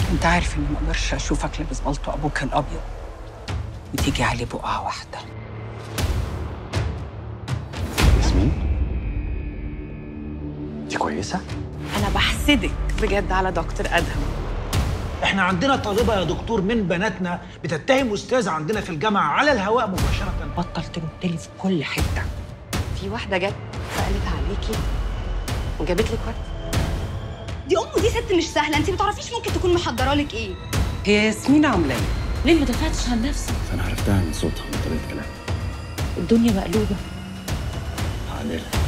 انت عارف اني ما اقدرش اشوفك لابس بلطو ابوك الابيض وتيجي عليه بقعه واحده ياسمين انت كويسه انا بحسدك بجد على دكتور ادهم احنا عندنا طالبه يا دكتور من بناتنا بتتهم استاذ عندنا في الجامعه على الهواء مباشره بطل ترد لي في كل حته في واحده جت سالت عليكي وجابت لك ورد دي امه دي ست مش سهله انت ما تعرفيش ممكن تكون محضره لك ايه هي ياسمين عامله ايه ليه ما دفعتش عن نفسك فانا عرفتها من صوتها من طريقه كلامها الدنيا مقلوبه عادل